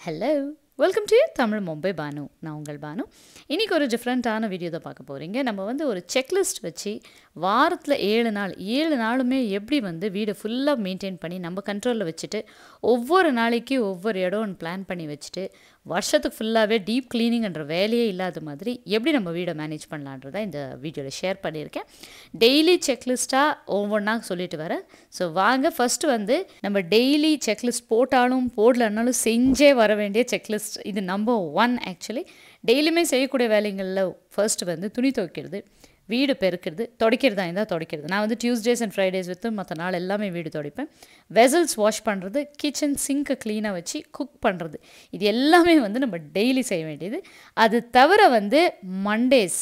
hello welcome to Tamil Mumbai Banu நான் உங்கள் பானு இன்றைக்கி ஒரு டிஃப்ரெண்ட்டான வீடியோ தான் பார்க்க போகிறீங்க நம்ம வந்து ஒரு செக்லிஸ்ட் வச்சு வாரத்தில் ஏழு நாள் ஏழு நாளுமே எப்படி வந்து வீடை ஃபுல்லாக மெயின்டைன் பண்ணி நம்ம கண்ட்ரோலில் வச்சுட்டு ஒவ்வொரு நாளைக்கு ஒவ்வொரு இடம் பிளான் பண்ணி வச்சுட்டு வருஷத்துக்கு ஃபுல்லாகவே டீப் க்ளீனிங்ன்ற வேலையே இல்லாத மாதிரி எப்படி நம்ம வீடை மேனேஜ் பண்ணலான்றதை இந்த வீடியோவில் ஷேர் பண்ணியிருக்கேன் டெய்லி செக்லிஸ்ட்டாக ஒவ்வொன்றா சொல்லிட்டு வரேன் ஸோ வாங்க ஃபஸ்ட்டு வந்து நம்ம டெய்லி செக்லிஸ்ட் போட்டாலும் போடலன்னாலும் செஞ்சே வர வேண்டிய செக்லிஸ்ட் இது நம்பர் ஒன் ஆக்சுவலி டெய்லியுமே செய்யக்கூடிய வேலைங்களில் ஃபர்ஸ்ட் வந்து துணி துவைக்கிறது வீடு பெருக்கிறது துடைக்கிறதா இருந்தால் துடைக்கிறது நான் வந்து டியூஸ்டேஸ் அண்ட் ஃப்ரைடேஸ் வித்து மற்ற நாள் எல்லாமே வீடு துடைப்பேன் வெசல்ஸ் வாஷ் பண்ணுறது கிச்சன் சிங்க்கை க்ளீனாக வச்சு குக் பண்ணுறது இது எல்லாமே வந்து நம்ம டெய்லி செய்ய வேண்டியது அது தவிர வந்து மண்டேஸ்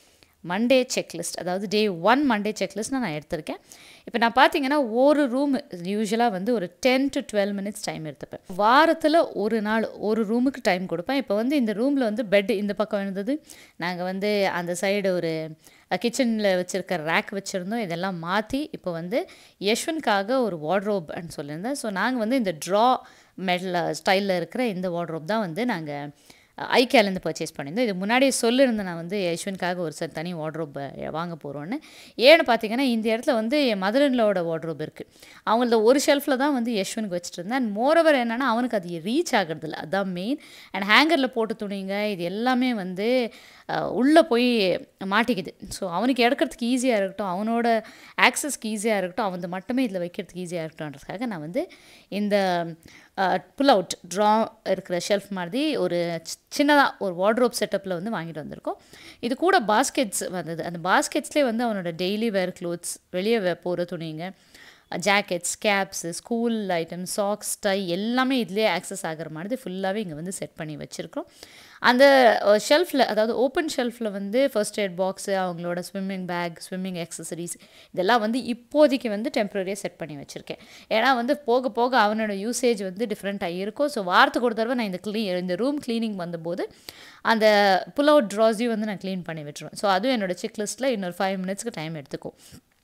மண்டே செக்லிஸ்ட் அதாவது டே ஒன் மண்டே செக்லிஸ்ட் நான் எடுத்திருக்கேன் இப்போ நான் பார்த்தீங்கன்னா ஒரு ரூம் யூஸ்வலாக வந்து ஒரு ten to twelve minutes time எடுத்துப்பேன் வாரத்தில் ஒரு நாள் ஒரு ரூமுக்கு டைம் கொடுப்பேன் இப்போ வந்து இந்த ரூமில் வந்து பெட் இந்த பக்கம் இருந்தது நாங்கள் வந்து அந்த சைடு ஒரு கிச்சனில் வச்சுருக்க ரேக் வச்சுருந்தோம் இதெல்லாம் மாற்றி இப்போ வந்து யஷ்வந்த்காக ஒரு வார்ட்ரோப்னு சொல்லியிருந்தேன் ஸோ நாங்கள் வந்து இந்த ட்ரா மெடல் ஸ்டைலில் இருக்கிற இந்த வார்ட்ரோப் தான் வந்து நாங்கள் ஐக்கியாலேருந்து பர்ச்சேஸ் பண்ணியிருந்தோம் இது முன்னாடியே சொல்லியிருந்தேன் நான் வந்து யஷ்வந்த்காக ஒரு சார் தனி வார்ட்ரோப் வாங்க போகிறோன்னு ஏன்னு பார்த்தீங்கன்னா இந்த இடத்துல வந்து என் மதுரன்லோட வார்ட்ரோப் இருக்குது அவங்கள ஒரு ஷெல்ஃபில் தான் வந்து யஷ்வந்த்க்கு வச்சுட்டு இருந்தேன் அண்ட் மோரோவர் என்னென்னா அவனுக்கு அது ரீச் ஆகிறதில்ல அதுதான் மெயின் அண்ட் ஹேங்கரில் போட்டு துணிங்க இது எல்லாமே வந்து உள்ளே போய் மாட்டிக்குது ஸோ அவனுக்கு எடுக்கிறதுக்கு ஈஸியாக இருக்கட்டும் அவனோட ஆக்சஸ்க்கு ஈஸியாக இருக்கட்டும் அவன் மட்டுமே இதில் வைக்கிறதுக்கு ஈஸியாக இருக்கட்டும்ன்றதுக்காக நான் வந்து இந்த புல் அவுட் ட்ரா இருக்கிற ஷெல்ஃப் மாதிரி ஒரு சின்னதாக ஒரு வார்ட்ரோப் செட்டப்பில் வந்து வாங்கிட்டு வந்திருக்கோம் இது கூட பாஸ்கெட்ஸ் வந்தது அந்த பாஸ்கெட்ஸ்லேயே வந்து அவனோட டெய்லி வேர் க்ளோத்ஸ் வெளியே போகிற துணிங்க jackets caps school items socks tie எல்லாமே இதுலேயே ஆக்சஸ் ஆகிற மாதிரி ஃபுல்லாகவே இங்கே வந்து செட் பண்ணி வச்சுருக்கோம் அந்த ஷெல்ஃபில் அதாவது ஓப்பன் ஷெல்ஃபில் வந்து ஃபர்ஸ்ட் எய்ட் பாக்ஸு அவங்களோட ஸ்விம்மிங் பேக் ஸ்விம்மிங் எக்ஸசரிஸ் இதெல்லாம் வந்து இப்போதைக்கு வந்து டெம்பரரியாக செட் பண்ணி வச்சுருக்கேன் ஏன்னா வந்து போக போக அவனோட யூசேஜ் வந்து டிஃப்ரெண்ட்டாக இருக்கும் ஸோ வாரத்துக்கு ஒரு தடவை நான் இந்த க்ளீ இந்த ரூம் க்ளீனிங் வந்தபோது அந்த புல் அவுட் ட்ராஸையும் வந்து நான் க்ளீன் பண்ணி விட்டுருவேன் ஸோ அதுவும் என்னோடய செக் லிஸ்ட்டில் இன்னொரு ஃபைவ் மினிட்ஸ்க்கு டைம் எடுத்துக்கும்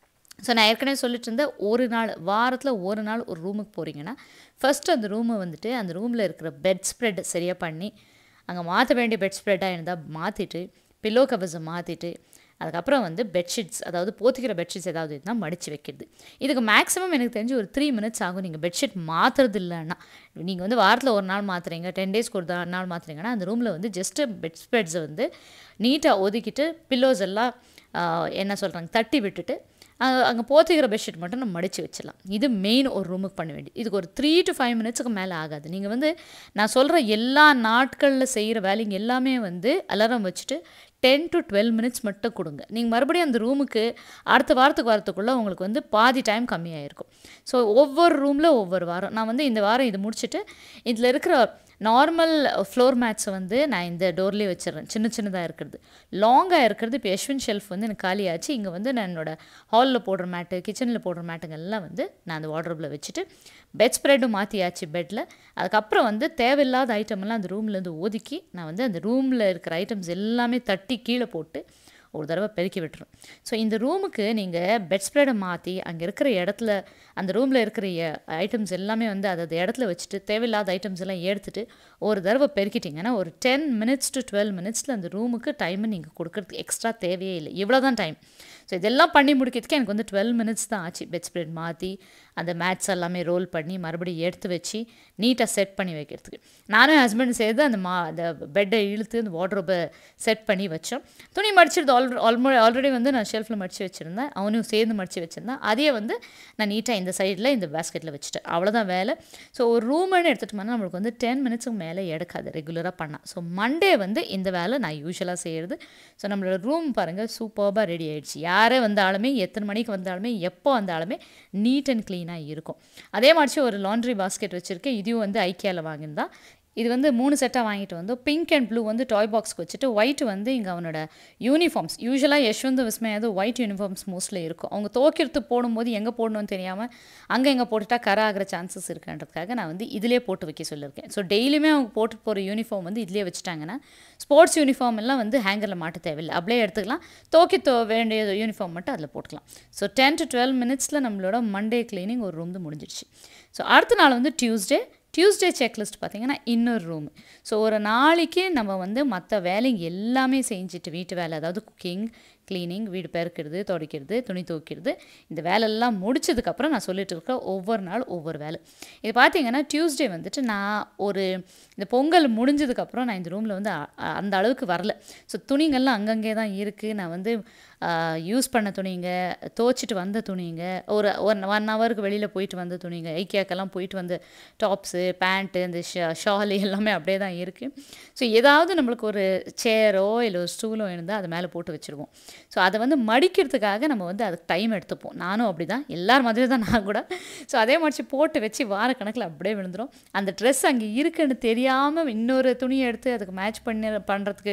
ஸோ நான் ஏற்கனவே சொல்லிட்டு இருந்தேன் ஒரு நாள் வாரத்தில் ஒரு நாள் ஒரு ரூமுக்கு போகிறீங்கன்னா ஃபஸ்ட்டு அந்த ரூமை வந்துட்டு அந்த ரூமில் இருக்கிற பெட் ஸ்ப்ரெட் சரியாக பண்ணி அங்கே மாற்ற வேண்டிய பெட் ஸ்ப்ரெட்டாக இருந்தால் மாற்றிட்டு பில்லோ கவர்ஸை மாற்றிட்டு அதுக்கப்புறம் வந்து பெட்ஷீட்ஸ் அதாவது போத்திக்கிற பெட்ஷீட்ஸ் ஏதாவது இருந்தால் மடித்து வைக்கிறது இதுக்கு மேக்ஸிமம் எனக்கு தெரிஞ்சு ஒரு த்ரீ மினிட்ஸ் ஆகும் நீங்கள் பெட்ஷீட் மாற்றுறது இல்லைன்னா நீங்கள் வந்து வாரத்தில் ஒரு நாள் மாற்றுறீங்க டென் டேஸ்க்கு ஒரு நாள் மாற்றுறீங்கன்னா அந்த ரூமில் வந்து ஜஸ்ட்டு பெட் ஸ்ப்ரெட்ஸை வந்து நீட்டாக ஒதுக்கிட்டு பில்லோஸ் எல்லாம் என்ன சொல்கிறாங்க தட்டி விட்டுட்டு அங்கே போத்திக்கிற பெட்ஷீட் மட்டும் நம்ம மடித்து வச்சிடலாம் இது மெயின் ஒரு ரூமுக்கு பண்ண வேண்டியது இதுக்கு ஒரு த்ரீ டு ஃபைவ் மினிட்ஸுக்கு மேலே ஆகாது நீங்கள் வந்து நான் சொல்கிற எல்லா நாட்களில் செய்கிற வேலைங்க எல்லாமே வந்து அலாரம் வச்சுட்டு டென் டு டுவெல் மினிட்ஸ் மட்டும் கொடுங்க நீங்கள் மறுபடியும் அந்த ரூமுக்கு அடுத்த வாரத்துக்கு வாரத்துக்குள்ளே உங்களுக்கு வந்து பாதி டைம் கம்மியாக இருக்கும் ஸோ ஒவ்வொரு ரூமில் ஒவ்வொரு வாரம் நான் வந்து இந்த வாரம் இது முடிச்சுட்டு இதில் இருக்கிற நார்மல் ஃப்ளோர் மேட்ஸை வந்து நான் இந்த டோர்லேயே வச்சிடுறேன் சின்ன சின்னதாக இருக்கிறது லாங்காக இருக்கிறது இப்போ யஷ்வந்த் ஷெல்ஃப் வந்து எனக்கு காலியாச்சு இங்கே வந்து நான் என்னோட ஹாலில் போடுற மேட்டு கிச்சனில் போடுற மேட்டுங்க எல்லாம் வந்து நான் அந்த வார்ட்ரோப்பில் வச்சுட்டு பெட் ஸ்ப்ரெட்டும் மாற்றியாச்சு பெட்டில் அதுக்கப்புறம் வந்து தேவையில்லாத ஐட்டமெல்லாம் அந்த ரூம்லேருந்து ஒதுக்கி நான் வந்து அந்த ரூமில் இருக்கிற ஐட்டம்ஸ் எல்லாமே தட்டி கீழே போட்டு ஒரு தடவை பெருக்கி விட்டுரும் ஸோ இந்த ரூமுக்கு நீங்கள் பெட் ஸ்ப்ரெடை மாற்றி அங்கே இருக்கிற இடத்துல அந்த ரூமில் இருக்கிற ஐட்டம்ஸ் எல்லாமே வந்து அதாவது இடத்துல வச்சுட்டு தேவையில்லாத ஐட்டம்ஸ் எல்லாம் எடுத்துகிட்டு ஒரு தடவை பெருக்கிட்டிங்கன்னா ஒரு டென் மினிட்ஸ் டு டுவெல் மினிட்ஸில் அந்த ரூமுக்கு டைமை நீங்கள் கொடுக்குறதுக்கு எக்ஸ்ட்ரா தேவையே இல்லை இவ்வளோ தான் டைம் ஸோ இதெல்லாம் பண்ணி முடிக்கிறதுக்கு எனக்கு வந்து டுவெல் மினிட்ஸ் தான் ஆச்சு பெட் ஸ்ப்ரெட் மாற்றி அந்த மேட்ஸ் எல்லாமே ரோல் பண்ணி மறுபடியும் எடுத்து வச்சு நீட்டாக செட் பண்ணி வைக்கிறதுக்கு நானும் என் ஹஸ்பண்ட் சேர்ந்து அந்த மா அந்த பெட்டை இழுத்து அந்த வாட்ரோப்பை செட் பண்ணி வச்சோம் துணி மடிச்சிருது ஆல் ஆல்மோ ஆல்ரெடி வந்து நான் ஷெல்ஃபில் மடித்து வச்சுருந்தேன் அவனையும் சேர்ந்து மடித்து வச்சுருந்தேன் அதையே வந்து நான் நீட்டாக இந்த சைடில் இந்த பேஸ்கெட்டில் வச்சுட்டேன் அவ்வளோதான் வேலை ஸோ ஒரு ரூம்னு எடுத்துகிட்டோம்னா நம்மளுக்கு வந்து டென் மினிட்ஸுக்கு மேலே எடுக்காது ரெகுலராக பண்ணால் ஸோ மண்டே வந்து இந்த வேலை நான் யூஸ்வலாக செய்கிறது ஸோ நம்மளோட ரூம் பாருங்கள் சூப்பராக ரெடி ஆகிடுச்சு யாரே வந்தாலுமே எத்தனை மணிக்கு வந்தாலுமே எப்போ வந்தாலுமே நீட் அண்ட் க்ளீனாக இருக்கும் அதே மாதிரி ஒரு லாண்ட்ரி பாஸ்கெட் வச்சுருக்கேன் இதையும் வந்து ஐக்கியாவில் வாங்கியிருந்தா இது வந்து மூணு செட்டாக வாங்கிட்டு வந்தோம் பிங்க் அண்ட் ப்ளூ வந்து டாய் பாக்ஸ்க்கு வச்சுட்டு ஒயிட் வந்து இங்கே அவனோட யூனிஃபார்ம்ஸ் யூஸ்வலாக யஷ்வந்த் விஸ்மயாது ஒயிட் யூனிஃபார்ம்ஸ் மோஸ்ட்லி இருக்கும் அவங்க துவைக்கிறது போடும்போது எங்கே போடணும்னு தெரியாமல் அங்கே எங்கே போட்டுட்டா கரை ஆகிற சான்சஸ் இருக்குன்றதுக்காக நான் வந்து இதிலே போட்டு வைக்க சொல்லியிருக்கேன் ஸோ டெய்லியுமே அவங்க போட்டு போகிற யூனிஃபார்ம் வந்து இதிலே வச்சுட்டாங்கன்னா ஸ்போர்ட்ஸ் யூனிஃபார்ம் எல்லாம் வந்து ஹேங்கரில் மாட்ட தேவையில்லை அப்படியே எடுத்துக்கலாம் தோக்கி தோ வேண்டிய யூனிஃபார்ம் மட்டும் அதில் போட்டுக்கலாம் ஸோ டென் டு டுவெல் மினிட்ஸில் நம்மளோட மண்டே க்ளீனிங் ஒரு ரூம் முடிஞ்சிடுச்சு ஸோ அடுத்த நாள் வந்து டியூஸ்டே டியூஸ்டே செக்லிஸ்ட் பார்த்தீங்கன்னா இன்னொரு ரூம் ஸோ ஒரு நாளைக்கு நம்ம வந்து மற்ற வேலைங்க எல்லாமே செஞ்சுட்டு வீட்டு வேலை அதாவது குக்கிங் க்ளீனிங் வீடு பெருக்கிறது துடைக்கிறது துணி துவைக்கிறது இந்த வேலையெல்லாம் முடிச்சதுக்கப்புறம் நான் சொல்லிட்டு இருக்க ஒவ்வொரு நாள் ஒவ்வொரு வேலை இது பார்த்தீங்கன்னா டியூஸ்டே வந்துட்டு நான் ஒரு இந்த பொங்கல் முடிஞ்சதுக்கப்புறம் நான் இந்த ரூமில் வந்து அ- அ- அந்த அளவுக்கு வரல ஸோ துணிங்கள்லாம் அங்கங்கே தான் இருக்குது நான் வந்து யூஸ் பண்ண துணிங்க துவைச்சிட்டு வந்த துணிங்க ஒரு ஒன் ஒன் ஹவருக்கு வெளியில் போயிட்டு வந்த துணிங்க ஐக்கியாக்கெல்லாம் போயிட்டு வந்த டாப்ஸு பேண்ட்டு இந்த ஷா ஷாலு எல்லாமே அப்படியே தான் இருக்குது ஸோ ஏதாவது நம்மளுக்கு ஒரு சேரோ இல்லை ஒரு ஸ்டூலோ இருந்தால் அது மேலே போட்டு வச்சுருவோம் ஸோ அதை வந்து மடிக்கிறதுக்காக நம்ம வந்து அதுக்கு டைம் எடுத்துப்போம் நானும் அப்படி தான் எல்லார் மாதிரி தான் நான் கூட ஸோ அதே மாதிரி போட்டு வச்சு வாரக்கணக்கில் அப்படியே விழுந்துரும் அந்த ட்ரெஸ் அங்கே இருக்குன்னு தெரியாமல் இன்னொரு துணியை எடுத்து அதுக்கு மேட்ச் பண்ணி பண்ணுறதுக்கு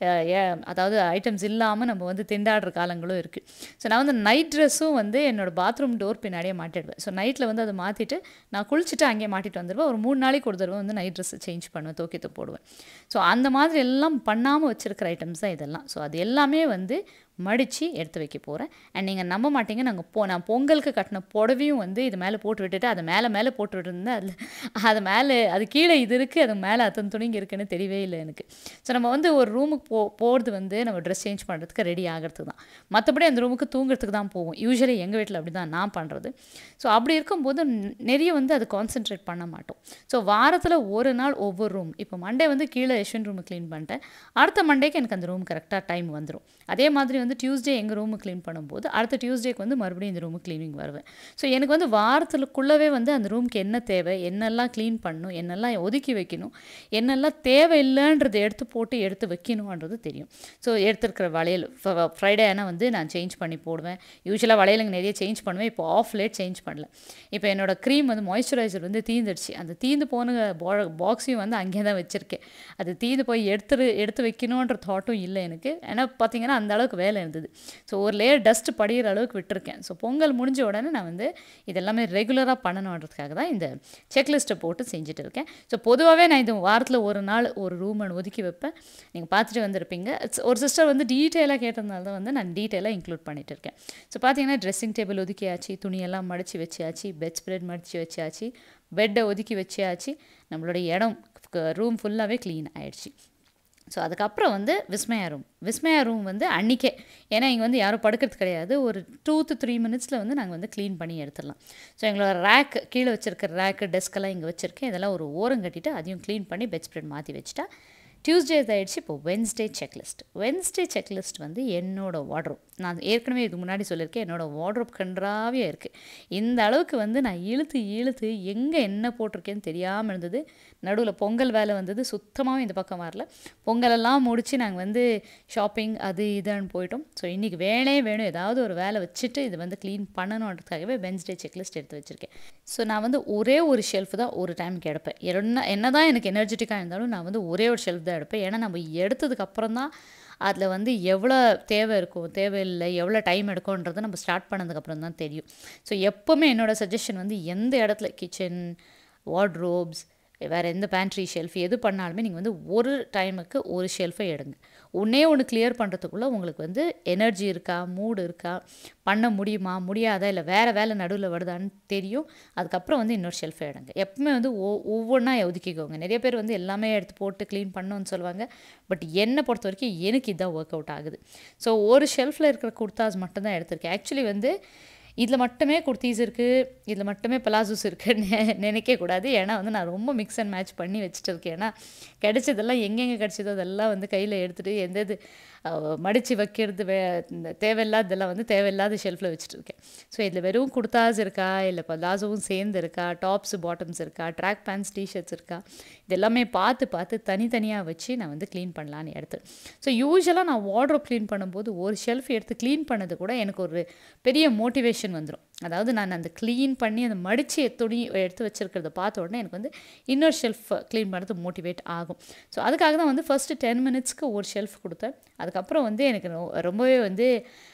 அதாவது ஐட்டம்ஸ் இல்லாமல் நம்ம வந்து திண்டாடுற காலங்களும் இருக்குது ஸோ நான் வந்து நைட் ட்ரெஸ்ஸும் வந்து என்னோடய பாத்ரூம் டோர் பின்னாடியே மாட்டிடுவேன் ஸோ நைட்டில் வந்து அதை மாற்றிட்டு நான் குளிச்சுட்டு அங்கேயே மாட்டிட்டு வந்துடுவேன் ஒரு மூணு நாளைக்கு ஒரு தடவை வந்து நைட் ட்ரெஸ்ஸை சேஞ்ச் பண்ணுவேன் தூக்கிட்டு போடுவேன் ஸோ அந்த மாதிரி எல்லாம் பண்ணாமல் வச்சுருக்கிற ஐட்டம்ஸ் தான் இதெல்லாம் ஸோ அது எல்லாமே வந்து மடித்து எடுத்து வைக்க போகிறேன் அண்ட் நீங்கள் நம்ப மாட்டீங்க நாங்கள் போ நான் பொங்கலுக்கு கட்டின புடவையும் வந்து இது மேலே போட்டு விட்டுட்டு அதை மேலே மேலே போட்டு விட்டுருந்தேன் அதில் அது மேலே அது கீழே இது இருக்குது அது மேலே அத்தனை துணிங்க இருக்குன்னு தெரியவே இல்லை எனக்கு ஸோ நம்ம வந்து ஒரு ரூமுக்கு போ போகிறது வந்து நம்ம ட்ரெஸ் சேஞ்ச் பண்ணுறதுக்கு ரெடி ஆகிறதுக்கு தான் மற்றபடி அந்த ரூமுக்கு தூங்குறதுக்கு தான் போவோம் யூஸ்வலி எங்கள் வீட்டில் அப்படி தான் நான் பண்ணுறது ஸோ அப்படி இருக்கும்போது ந- நிறைய வந்து அது கான்சென்ட்ரேட் பண்ண மாட்டோம் ஸோ வாரத்தில் ஒரு நாள் ஒவ்வொரு ரூம் இப்போ மண்டே வந்து கீழே யஷ்வன் ரூமை க்ளீன் பண்ணிட்டேன் அடுத்த மண்டேக்கு எனக்கு அந்த ரூம் கரெக்டாக டைம் வந்துடும் அதே மாதிரி வந்து டியூஸ்டே எங்கள் ரூமு க்ளீன் பண்ணும்போது அடுத்த டியூஸ்டேக்கு வந்து மறுபடியும் இந்த ரூமு க்ளீனிங் வருவேன் ஸோ எனக்கு வந்து வாரத்துக்குள்ளவே வந்து அந்த ரூமுக்கு என்ன தேவை என்னெல்லாம் க்ளீன் பண்ணணும் என்னெல்லாம் ஒதுக்கி வைக்கணும் என்னெல்லாம் தேவையில்லைன்றதை எடுத்து போட்டு எடுத்து வைக்கணுன்றது தெரியும் ஸோ எடுத்துருக்கிற வளையல் ஃப்ரைடே ஆனால் வந்து நான் சேஞ்ச் பண்ணி போடுவேன் யூஸ்வலாக வளையலுங்க நிறைய சேஞ்ச் பண்ணுவேன் இப்போ ஆஃப் லேட் சேஞ்ச் பண்ணல இப்போ என்னோட க்ரீம் வந்து மாய்ஸ்சரைசர் வந்து தீந்துடுச்சு அந்த தீந்து போன பாக்ஸையும் வந்து அங்கேயே தான் வச்சுருக்கேன் அது தீந்து போய் எடுத்து எடுத்து வைக்கணுன்ற தாட்டும் இல்லை எனக்கு ஏன்னா பார்த்தீங்கன்னா அந்த அளவுக்கு வேலை இருந்தது ஸோ ஒரு லேயர் டஸ்ட் படிகிற அளவுக்கு விட்டுருக்கேன் ஸோ பொங்கல் முடிஞ்ச உடனே நான் வந்து இதெல்லாமே ரெகுலராக பண்ணணுன்றதுக்காக தான் இந்த செக்லிஸ்ட்டை போட்டு செஞ்சுட்டு இருக்கேன் ஸோ பொதுவாகவே நான் இது வாரத்தில் ஒரு நாள் ஒரு ரூம் ஒதுக்கி வைப்பேன் நீங்கள் பார்த்துட்டு வந்திருப்பீங்க It's- ஒரு சிஸ்டர் வந்து டீட்டெயிலாக கேட்டதுனால தான் வந்து நான் டீட்டெயிலாக இன்க்ளூட் பண்ணிட்டு இருக்கேன் ஸோ பார்த்தீங்கன்னா ட்ரெஸ்ஸிங் டேபிள் ஒதுக்கியாச்சு துணியெல்லாம் மடித்து வச்சியாச்சு பெட் ஸ்ப்ரெட் மடித்து வச்சியாச்சு பெட்டை ஒதுக்கி வச்சியாச்சு நம்மளோட இடம் ரூம் ஃபுல்லாகவே க்ளீன் ஆயிடுச்சு ஸோ அதுக்கப்புறம் வந்து விஸ்மயா ரூம் விஸ்மயா ரூம் வந்து அன்றைக்கே ஏன்னா இங்கே வந்து யாரும் படுக்கிறது கிடையாது ஒரு டூ to த்ரீ மினிட்ஸில் வந்து நாங்கள் வந்து க்ளீன் பண்ணி எடுத்துடலாம் ஸோ எங்களோட ரேக் கீழே வச்சிருக்கிற ரேக்கு டெஸ்கெல்லாம் இங்கே வச்சுருக்கேன் இதெல்லாம் ஒரு ஓரம் கட்டிட்டு அதையும் க்ளீன் பண்ணி பெட் ஸ்ப்ரெட் மாற்றி வச்சுட்டா டியூஸ்டே ஆயிடுச்சு இப்போ வென்ஸ்டே செக்லிஸ்ட் வென்ஸ்டே செக்லிஸ்ட் வந்து என்னோட வார்ட்ரோப் நான் ஏற்கனவே இதுக்கு முன்னாடி சொல்லியிருக்கேன் என்னோட வார்ட்ரோப் கன்றாவியாக இருக்குது இந்த அளவுக்கு வந்து நான் இழுத்து இழுத்து எங்கே என்ன போட்டிருக்கேன்னு தெரியாமல் இருந்தது நடுவில் பொங்கல் வேலை வந்தது சுத்தமாகவே இந்த பக்கம் வரல பொங்கலெல்லாம் முடித்து நாங்கள் வந்து ஷாப்பிங் அது இதுன்னு போயிட்டோம் ஸோ இன்றைக்கி வேணே வேணும் ஏதாவது ஒரு வேலை வச்சுட்டு இது வந்து க்ளீன் பண்ணணுன்றதுக்காகவே வென்ஸ்டே செக்லிஸ்ட் எடுத்து வச்சுருக்கேன் ஸோ நான் வந்து ஒரே ஒரு ஷெல்ஃப் தான் ஒரு டைமுக்கு எடுப்பேன் என்ன என்ன தான் எனக்கு எனர்ஜெட்டிக்காக இருந்தாலும் நான் வந்து ஒரே ஒரு ஷெல்ஃப் தான் எடுப்பேன் ஏன்னா நம்ம எடுத்ததுக்கு அப்புறம் தான் அதில் வந்து எவ்வளோ தேவை இருக்கும் தேவையில்லை எவ்வளோ டைம் எடுக்கும்ன்றதை நம்ம ஸ்டார்ட் பண்ணதுக்கப்புறம் தான் தெரியும் ஸோ எப்போவுமே என்னோட சஜஷன் வந்து எந்த இடத்துல கிச்சன் வார்ட்ரோப்ஸ் வேறு எந்த பேண்ட்ரி ஷெல்ஃப் எது பண்ணாலுமே நீங்கள் வந்து ஒரு டைமுக்கு ஒரு ஷெல்ஃபை எடுங்க ஒன்றே ஒன்று கிளியர் பண்ணுறதுக்குள்ளே உங்களுக்கு வந்து எனர்ஜி இருக்கா மூடு இருக்கா பண்ண முடியுமா முடியாதா இல்லை வேறு வேலை நடுவில் வருதான்னு தெரியும் அதுக்கப்புறம் வந்து இன்னொரு ஷெல்ஃபை எடுங்க எப்பவுமே வந்து ஒ ஒவ்வொன்றா ஒதுக்கிக்கோங்க நிறைய பேர் வந்து எல்லாமே எடுத்து போட்டு க்ளீன் பண்ணணும்னு சொல்லுவாங்க பட் என்னை பொறுத்த வரைக்கும் எனக்கு இதுதான் ஒர்க் அவுட் ஆகுது ஸோ ஒரு ஷெல்ஃபில் இருக்கிற குர்தாஸ் மட்டும்தான் எடுத்திருக்கேன் ஆக்சுவலி வந்து இதில் மட்டுமே குர்த்தீஸ் இருக்குது இதில் மட்டுமே பலாசோஸ் இருக்குன்னு நினைக்கக்கூடாது ஏன்னா வந்து நான் ரொம்ப மிக்ஸ் அண்ட் மேட்ச் பண்ணி வச்சுட்டு இருக்கேன் ஏன்னா கிடைச்சதெல்லாம் எங்கெங்கே கிடைச்சதோ அதெல்லாம் வந்து கையில் எடுத்துகிட்டு எந்த இது மடித்து வைக்கிறது வே இந்த தேவையில்லாததெல்லாம் வந்து தேவையில்லாத ஷெல்ஃபில் வச்சுட்டு இருக்கேன் ஸோ இதில் வெறும் குர்தாஸ் இருக்கா இல்லை பலாசோவும் சேர்ந்து இருக்கா டாப்ஸ் பாட்டம்ஸ் இருக்கா ட்ராக் பேண்ட்ஸ் டிஷர்ட்ஸ் இருக்கா இது எல்லாமே பார்த்து பார்த்து தனித்தனியாக வச்சு நான் வந்து க்ளீன் பண்ணலான்னு எடுத்து ஸோ யூஸ்வலாக நான் வார்ட்ரோப் க்ளீன் பண்ணும்போது ஒரு ஷெல்ஃப் எடுத்து க்ளீன் பண்ணது கூட எனக்கு ஒரு பெரிய மோட்டிவேஷன் வந்துடும் அதாவது நான் அந்த க்ளீன் பண்ணி அந்த மடித்து துணி எடுத்து வச்சிருக்கிறத பார்த்த உடனே எனக்கு வந்து இன்னொரு ஷெல்ஃப் க்ளீன் பண்ணுறது மோட்டிவேட் ஆகும் ஸோ அதுக்காக தான் வந்து ஃபஸ்ட்டு டென் மினிட்ஸ்க்கு ஒரு ஷெல்ஃப் கொடுத்தேன் அதுக்கப்புறம் வந்து எனக்கு ரொ- ரொம்பவே வந்து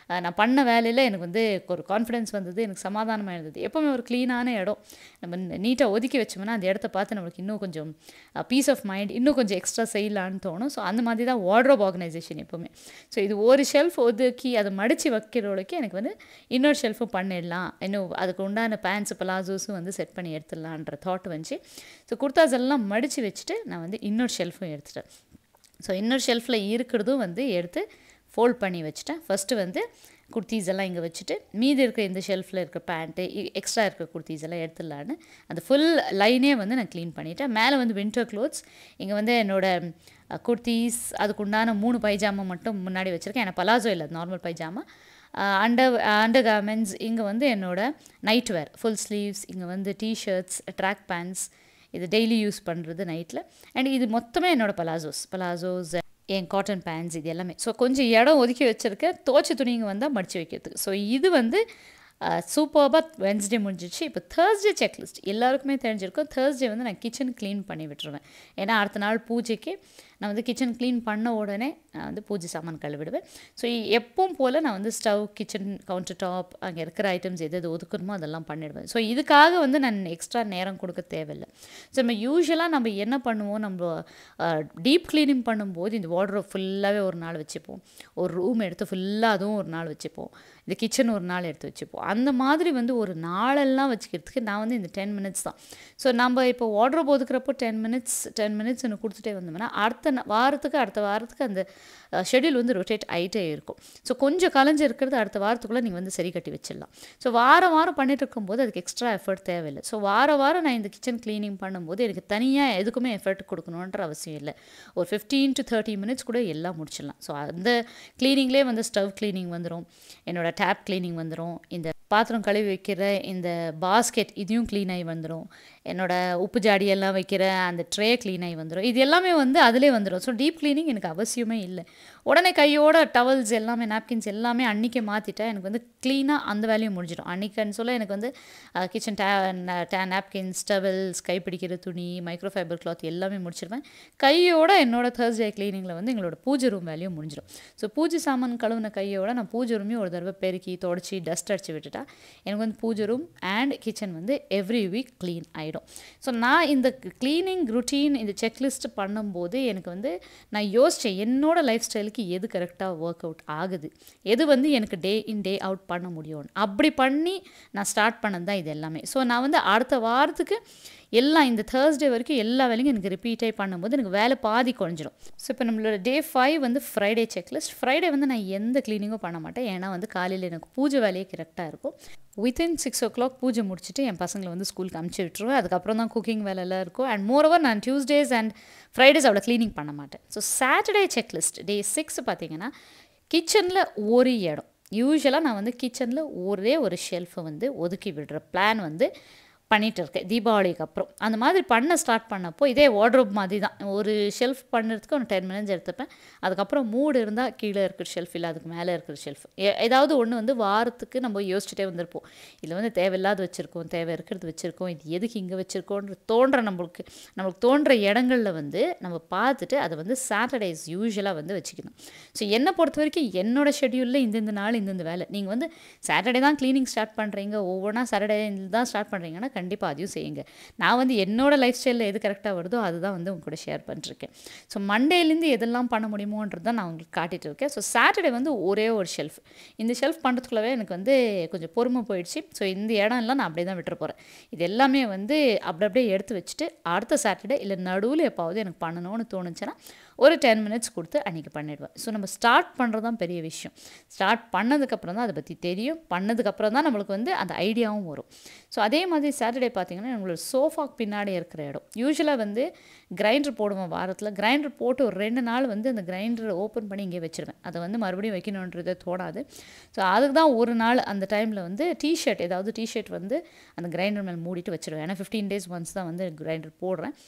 அஹ், நான் பண்ண வேலையில் எனக்கு வந்து ஒரு கான்ஃபிடென்ஸ் வந்தது எனக்கு சமாதானமாக இருந்தது எப்போவுமே ஒரு க்ளீனான இடம் நம்ம நீட்டாக ஒதுக்கி வச்சோம்னா அந்த இடத்த பார்த்து நம்மளுக்கு இன்னும் கொஞ்சம் பீஸ் ஆஃப் மைண்ட் இன்னும் கொஞ்சம் எக்ஸ்ட்ரா செய்யலான்னு தோணும் ஸோ அந்த மாதிரி தான் வார்ட்ரோப் ஆர்கனைசேஷன் எப்போவுமே ஸோ இது ஒரு ஷெல்ஃப் ஒதுக்கி அதை மடித்து வைக்கிறவளுக்கு எனக்கு வந்து இன்னொரு ஷெல்ஃபும் பண்ணிடலாம் இன்னும் அதுக்கு உண்டான பேண்ட்ஸ் பலாசோஸும் வந்து செட் பண்ணி எடுத்துடலான்ற தாட் வந்துச்சு ஸோ குர்தாஸ் எல்லாம் மடித்து வச்சுட்டு நான் வந்து இன்னொரு ஷெல்ஃபும் எடுத்துட்டேன் ஸோ இன்னொரு ஷெல்ஃபில் இருக்கிறதும் வந்து எடுத்து ஃபோல்ட் பண்ணி வச்சுட்டேன் ஃபஸ்ட்டு வந்து குர்த்தீஸ் எல்லாம் இங்கே வச்சுட்டு மீதி இருக்கிற இந்த ஷெல்ஃபில் இருக்கிற பேண்ட்டு எக்ஸ்ட்ரா இருக்கிற குர்த்தீஸ் எல்லாம் எடுத்துடலான்னு அந்த ஃபுல் லைனே வந்து நான் க்ளீன் பண்ணிட்டேன் மேலே வந்து வின்டர் க்ளோத்ஸ் இங்கே வந்து என்னோடய குர்த்தீஸ் அதுக்கு உண்டான மூணு பைஜாமா மட்டும் முன்னாடி வச்சுருக்கேன் ஏன்னா பலாசோ இல்லை normal pyjama under undergarments இங்கே வந்து என்னோட நைட் வேர் ஃபுல் ஸ்லீவ்ஸ் இங்கே வந்து டிஷர்ட்ஸ் ட்ராக் பேண்ட்ஸ் இது டெய்லி யூஸ் பண்ணுறது நைட்டில் அண்ட் இது மொத்தமே என்னோட பலாசோஸ் பலாசோஸ் என் காட்டன் பேண்ட்ஸ் இது எல்லாமே ஸோ கொஞ்சம் இடம் ஒதுக்கி வச்சுருக்கேன் துவச்ச துணிங்க வந்தால் மடித்து வைக்கிறதுக்கு ஸோ இது வந்து சூப்பர்பாக வென்ஸ்டே முடிஞ்சிச்சு இப்போ தேர்ஸ்டே செக்லிஸ்ட் எல்லாருக்குமே தெரிஞ்சிருக்கும் தேர்ஸ்டே வந்து நான் கிச்சன் க்ளீன் பண்ணி விட்டுருவேன் ஏன்னா அடுத்த நாள் பூஜைக்கு நான் வந்து கிச்சன் க்ளீன் பண்ண உடனே நான் வந்து பூஜை சாமான் கழுவிடுவேன் ஸோ எப்பவும் போல் நான் வந்து ஸ்டவ் கிச்சன் கவுண்டர் டாப் அங்கே இருக்கிற ஐட்டம்ஸ் எது எது ஒதுக்கணுமோ அதெல்லாம் பண்ணிடுவேன் ஸோ இதுக்காக வந்து நான் எக்ஸ்ட்ரா நேரம் கொடுக்க தேவையில்லை ஸோ நம்ம யூஸ்வலாக நம்ம என்ன பண்ணுவோம் நம்ம டீப் க்ளீனிங் பண்ணும்போது இந்த வார்ட்ரோப் ஃபுல்லாகவே ஒரு நாள் வச்சுப்போம் ஒரு ரூம் எடுத்து ஃபுல்லாக அதுவும் ஒரு நாள் வச்சுப்போம் இந்த கிச்சன் ஒரு நாள் எடுத்து வச்சுப்போம் அந்த மாதிரி வந்து ஒரு நாளெல்லாம் வச்சுக்கிறதுக்கு நான் வந்து இந்த டென் மினிட்ஸ் தான் ஸோ நம்ம இப்போ வார்ட்ரோப் ஒதுக்குறப்போ டென் மினிட்ஸ் டென் மினிட்ஸ் எனக்கு கொடுத்துட்டே வந்தோம்னா அடுத்த ந- வாரத்துக்கு அடுத்த வாரத்துக்கு அந்த ஷெட்யூல் வந்து ரொட்டேட் ஆகிட்டே இருக்கும் ஸோ கொஞ்சம் கலைஞ்சு இருக்கிறது அடுத்த வாரத்துக்குள்ளே நீங்கள் வந்து சரி கட்டி வச்சிடலாம் ஸோ வாரம் வாரம் பண்ணிட்டு இருக்கும்போது அதுக்கு எக்ஸ்ட்ரா எஃபர்ட் தேவையில்லை ஸோ வார வாரம் நான் இந்த கிச்சன் க்ளீனிங் பண்ணும்போது எனக்கு தனியாக எதுக்குமே எஃபர்ட் கொடுக்கணுன்ற அவசியம் இல்லை ஒரு ஃபிஃப்டீன் டு தேர்ட்டி மினிட்ஸ் கூட எல்லாம் முடிச்சிடலாம் ஸோ அந்த க்ளீனிங்லேயே வந்து ஸ்டவ் க்ளீனிங் வந்துடும் என்னோட டேப் க்ளீனிங் வந்துடும் இந்த பாத்திரம் கழுவி வைக்கிற இந்த பாஸ்கெட் இதையும் க்ளீன் ஆகி வந்துடும் என்னோட உப்பு ஜாடியெல்லாம் வைக்கிற அந்த ட்ரே க்ளீன் ஆகி வந்துடும் இது எல்லாமே வந்து அதிலே வந்துடும் ஸோ டீப் க்ளீனிங் எனக்கு அவசியமே இல்லை உடனே கையோட டவல்ஸ் எல்லாமே நாப்கின்ஸ் எல்லாமே அன்றைக்கே மாற்றிட்டேன் எனக்கு வந்து க்ளீனாக அந்த வேலையும் முடிஞ்சிடும் அன்றைக்கன்னு சொல்ல எனக்கு வந்து kitchen day day napkins towels கைப்பிடிக்கிற துணி மைக்ரோ ஃபைபர் கிளாத் எல்லாமே முடிச்சிருவேன் கையோட என்னோட தேர்ஸ்டே க்ளீனிங்கில் வந்து எங்களோட பூஜை ரூம் வேலையும் முடிஞ்சிடும் ஸோ பூஜை சாமான் கழுவுன கையோட நான் பூஜை ரூமையும் ஒரு தடவை பெருக்கி தொடச்சி டஸ்ட் அடிச்சு விட்டுட்டா எனக்கு வந்து பூஜை ரூம் அண்ட் கிச்சன் வந்து எவ்ரி வீக் க்ளீன் ஆகிடும் ஸோ நான் இந்த க்ளீனிங் ருட்டீன் இந்த செக்லிஸ்ட் பண்ணும்போது எனக்கு வந்து நான் யோசித்தேன் என்னோட லைஃப் ஸ்டைலுக்கு எது கரெக்டாக ஒர்க் அவுட் ஆகுது எது வந்து எனக்கு டே இன் டே அவுட் பண்ண முடியும் அப்படி பண்ணி நான் ஸ்டார்ட் பண்ணது தான் இது எல்லாமே ஸோ நான் வந்து அடுத்த வாரத்துக்கு எல்லாம் இந்த தேர்ஸ்டே வரைக்கும் எல்லா வேலையும் எனக்கு ரிப்பீட்டே பண்ணும்போது எனக்கு வேலை பாதி குறைஞ்சிரும் ஸோ இப்போ நம்மளோட டே ஃபைவ் வந்து ஃப்ரைடே செக்லிஸ்ட் ஃப்ரைடே வந்து நான் எந்த க்ளீனிங்கும் பண்ண மாட்டேன் ஏன்னா வந்து காலையில் எனக்கு பூஜை வேலையே கரெக்டாக இருக்கும் வித்தின் சிக்ஸ் ஓ கிளாக் பூஜை முடிச்சுட்டு என் பசங்களை வந்து ஸ்கூலுக்கு அமுச்சு விட்டுருவேன் அதுக்கப்புறம் தான் குக்கிங் வேலையெல்லாம் இருக்கும் அண்ட் மோரோவர் நான் டியூஸ்டேஸ் அண்ட் ஃப்ரைடேஸ் அவ்வளோ க்ளீனிங் பண்ண மாட்டேன் so Saturday checklist day six பார்த்தீங்கன்னா கிச்சனில் ஒரு இடம் யூஸ்வலாக நான் வந்து கிச்சனில் ஒரே ஒரு ஷெல்ஃபை வந்து ஒதுக்கி விடுற பிளான் வந்து பண்ணிகிட்டு இருக்கேன் தீபாவளிக்கு அப்புறம் அந்த மாதிரி பண்ண ஸ்டார்ட் பண்ணப்போ இதே வார்ட்ரோப் மாதிரி தான் ஒரு ஷெல்ஃப் பண்ணுறதுக்கு ஒரு டென் மினிட்ஸ் எடுத்துப்பேன் அதுக்கப்புறம் மூடு இருந்தால் கீழே இருக்கிற ஷெல்ஃப் இல்லை அதுக்கு மேலே இருக்கிற ஷெல்ஃப் ஏதாவது ஒன்று வந்து வாரத்துக்கு நம்ம யோசிச்சுட்டே வந்திருப்போம் இதில் வந்து தேவையில்லாத வச்சுருக்கோம் தேவை இருக்கிறது வச்சுருக்கோம் இது எதுக்கு இங்கே வச்சுருக்கோன்ற தோன்ற நம்மளுக்கு நம்மளுக்கு தோன்ற இடங்களில் வந்து நம்ம பார்த்துட்டு அதை வந்து சாட்டர்டேஸ் யூஸ்வலாக வந்து வச்சுக்கணும் ஸோ என்னை பொறுத்த வரைக்கும் என்னோட ஷெட்யூலில் இந்தந்த நாள் இந்தந்த வேலை நீங்கள் வந்து சாட்டர்டே தான் க்ளீனிங் ஸ்டார்ட் பண்ணுறீங்க ஒவ்வொன்றா சாட்டர்டே தான் ஸ்டார்ட் பண்ணுறீங்கன்னா கண்டிப்பாக அதையும் செய்யுங்க நான் வந்து என்னோட லைஃப் ஸ்டைலில் எது கரெக்டாக வருதோ அதுதான் வந்து உங்க கூட ஷேர் பண்ணிருக்கேன் ஸோ மண்டேலேருந்து எதெல்லாம் பண்ண முடியுமோன்றது தான் நான் உங்களுக்கு காட்டிட்டு இருக்கேன் ஸோ சாட்டர்டே வந்து ஒரே ஒரு ஷெல்ஃப் இந்த ஷெல்ஃப் பண்ணுறதுக்குள்ளவே எனக்கு வந்து கொஞ்சம் பொறுமை போயிடுச்சு ஸோ இந்த இடம் எல்லாம் நான் அப்படியே தான் விட்டுற போகிறேன் இது எல்லாமே வந்து அப்படி அப்படியே எடுத்து வச்சுட்டு அடுத்த சாட்டர்டே இல்லை நடுவில் எப்பாவது எனக்கு பண்ணணும்னு தோணுச்சுன்னா ஒரு டென் மினிட்ஸ் கொடுத்து அன்றைக்கி பண்ணிடுவேன் ஸோ நம்ம ஸ்டார்ட் பண்ணுறது தான் பெரிய விஷயம் ஸ்டார்ட் பண்ணதுக்கப்புறம் தான் அதை பற்றி தெரியும் பண்ணதுக்கப்புறம் தான் நம்மளுக்கு வந்து அந்த ஐடியாவும் வரும் ஸோ அதே மாதிரி சாட்டர்டே பார்த்தீங்கன்னா நம்மளோட சோஃபாக்கு பின்னாடி இருக்கிற இடம் யூஸ்வலாக வந்து கிரைண்டர் போடுவோம் வாரத்தில் கிரைண்டர் போட்டு ஒரு ரெண்டு நாள் வந்து அந்த கிரைண்டரை ஓப்பன் பண்ணி இங்கே வச்சுருவேன் அதை வந்து மறுபடியும் வைக்கணுன்றது தோணாது ஸோ அதுக்கு தான் ஒரு நாள் அந்த டைமில் வந்து டிஷர்ட் ஏதாவது டிஷர்ட் வந்து அந்த கிரைண்டர் மேலே மூடிட்டு வச்சுருவேன் ஏன்னா ஃபிஃப்டீன் டேஸ் ஒன்ஸ் தான் வந்து கிரைண்டர் போடுறேன்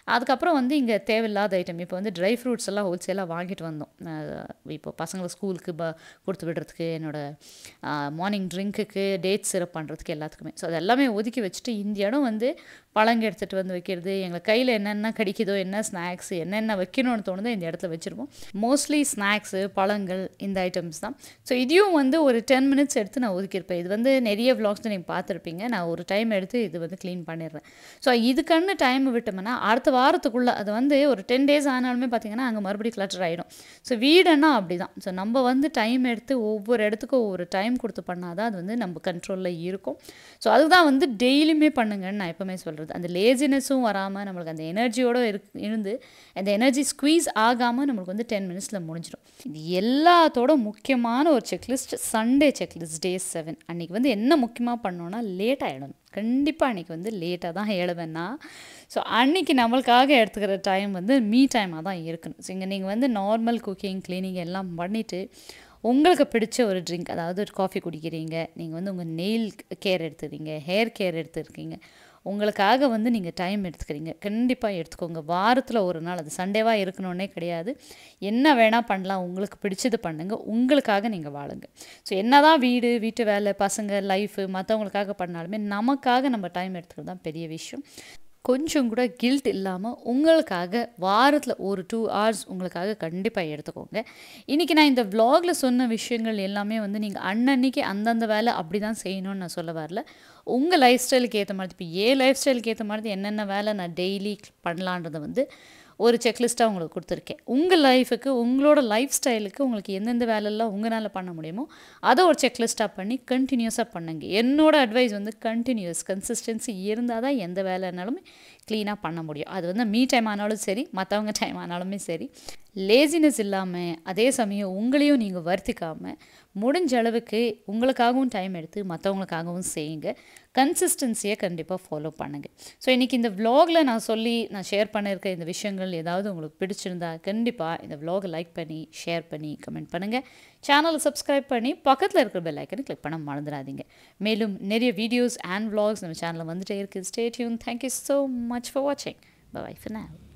அதுக்கப்புறம் வந்து இங்கே தேவையில்லாத ஐட்டம் இப்போ வந்து ட்ரை ஃப்ரூட்ஸ் எல்லாம் ஹோல்சேலாக வாங்கிட்டு வந்தோம் அஹ் இப்போ பசங்களை ஸ்கூலுக்கு ப கொடுத்து விடுறதுக்கு என்னோடய மார்னிங் ட்ரிங்க்குக்கு டேட் சிரப் பண்ணுறதுக்கு எல்லாத்துக்குமே ஸோ அது எல்லாமே ஒதுக்கி வச்சுட்டு இந்த இடம் வந்து பழங்க எடுத்துகிட்டு வந்து வைக்கிறது எங்களை கையில் என்னென்ன கிடைக்குதோ என்ன ஸ்நாக்ஸ் என்னென்ன வைக்கணும்னு தோணுதோ இந்த இடத்துல வச்சுருப்போம் மோஸ்ட்லி ஸ்நாக்ஸு பழங்கள் இந்த ஐட்டம்ஸ் தான் ஸோ இதையும் வந்து ஒரு டென் மினிட்ஸ் எடுத்து நான் ஒதுக்கியிருப்பேன் இது வந்து நிறைய vlogs நீங்கள் பார்த்துருப்பீங்க நான் ஒரு டைம் எடுத்து இது வந்து க்ளீன் பண்ணிடுறேன் ஸோ இதுக்குன்னு டைம் விட்டோம்னா அடுத்த வாரத்துக்குள்ளே அது வந்து ஒரு டென் டேஸ் ஆனாலுமே பார்த்தீங்கன்னா அங்கே மறுபடியும் கிளட்டர் ஆகிடும் ஸோ வீடுன்னா அப்படி தான் ஸோ நம்ம வந்து டைம் எடுத்து ஒவ்வொரு இடத்துக்கும் ஒவ்வொரு டைம் கொடுத்து பண்ணாதான் அது வந்து நம்ம கண்ட்ரோலில் இருக்கும் ஸோ அதுதான் வந்து டெய்லியுமே பண்ணுங்கன்னு நான் எப்போவுமே சொல்கிறது அந்த லேசினஸும் வராமல் நம்மளுக்கு அந்த எனர்ஜியோடு இரு இருந்து அந்த எனர்ஜி ஸ்குவீஸ் ஆகாமல் நம்மளுக்கு வந்து டென் மினிட்ஸில் முடிஞ்சிடும் இது எல்லாத்தோட முக்கியமான ஒரு checklist Sunday checklist day seven அன்றைக்கி வந்து என்ன முக்கியமாக பண்ணோன்னா லேட் ஆகிடணும் கண்டிப்பாக அன்றைக்கி வந்து லேட்டாக தான் எழுவேன்னா ஸோ அன்றைக்கி நம்மளுக்காக எடுத்துக்கிற டைம் வந்து மீ டைமாக தான் இருக்கணும் ஸோ இங்கே நீங்கள் வந்து நார்மல் குக்கிங் க்ளீனிங் எல்லாம் பண்ணிவிட்டு உங்களுக்கு பிடிச்ச ஒரு ட்ரிங்க் அதாவது ஒரு காஃபி குடிக்கிறீங்க நீங்கள் வந்து உங்கள் நெயில் கேர் எடுத்துக்கிறீங்க ஹேர் கேர் எடுத்துருக்கீங்க உங்களுக்காக வந்து நீங்கள் டைம் எடுத்துக்கிறீங்க கண்டிப்பாக எடுத்துக்கோங்க வாரத்தில் ஒரு நாள் அது சண்டேவாக இருக்கணுன்னே கிடையாது என்ன வேணால் பண்ணலாம் உங்களுக்கு பிடிச்சது பண்ணுங்க உங்களுக்காக நீங்கள் வாழுங்க ஸோ என்னதான் வீடு வீட்டு வேலை பசங்க லைஃபு மற்றவங்களுக்காக பண்ணாலுமே நமக்காக நம்ம டைம் எடுத்துக்கிறது தான் பெரிய விஷயம் கொஞ்சம் கூட கில்ட் இல்லாமல் உங்களுக்காக வாரத்தில் ஒரு டூ ஹவர்ஸ் உங்களுக்காக கண்டிப்பாக எடுத்துக்கோங்க இன்றைக்கி நான் இந்த vlogல சொன்ன விஷயங்கள் எல்லாமே வந்து நீங்கள் அன்னன்னைக்கு அந்தந்த வேலை அப்படி தான் செய்யணும்னு நான் சொல்ல வரல உங்கள் லைஃப் ஸ்டைலுக்கு ஏற்ற மாதிரி இப்போ ஏன் லைஃப் ஸ்டைலுக்கு ஏற்ற மாதிரி என்னென்ன வேலை நான் டெய்லி பண்ணலான்றதை வந்து ஒரு செக்லிஸ்ட்டாக உங்களுக்கு கொடுத்துருக்கேன் உங்கள் லைஃபுக்கு உங்களோட லைஃப் ஸ்டைலுக்கு உங்களுக்கு எந்தெந்த வேலையெல்லாம் உங்களால் பண்ண முடியுமோ அதை ஒரு செக்லிஸ்ட்டாக பண்ணி கண்டினியூஸாக பண்ணுங்க என்னோட அட்வைஸ் வந்து கண்டினியூஸ் கன்சிஸ்டன்சி இருந்தால் தான் எந்த வேலைனாலுமே க்ளீனாக பண்ண முடியும் அது வந்து மீ டைம் ஆனாலும் சரி மற்றவங்க டைம் ஆனாலுமே சரி லேசினஸ் இல்லாமல் அதே சமயம் உங்களையும் நீங்கள் வருத்திக்காமல் முடிஞ்ச அளவுக்கு உங்களுக்காகவும் டைம் எடுத்து மற்றவங்களுக்காகவும் செய்யுங்க கன்சிஸ்டன்சியை கண்டிப்பாக ஃபாலோ பண்ணுங்கள் ஸோ இன்றைக்கி இந்த vlogல நான் சொல்லி நான் ஷேர் பண்ணியிருக்க இந்த விஷயங்கள் ஏதாவது உங்களுக்கு பிடிச்சிருந்தா கண்டிப்பாக இந்த vlog லைக் பண்ணி ஷேர் பண்ணி கமெண்ட் பண்ணுங்கள் சேனலை சப்ஸ்கிரைப் பண்ணி பக்கத்தில் இருக்கிற பெல் ஐக்கனை கிளிக் பண்ண மறந்துடாதீங்க மேலும் நிறைய வீடியோஸ் அண்ட் vlogs நம்ம சேனலில் வந்துட்டே இருக்குது stay tuned thank you so much for வாட்சிங் பை for now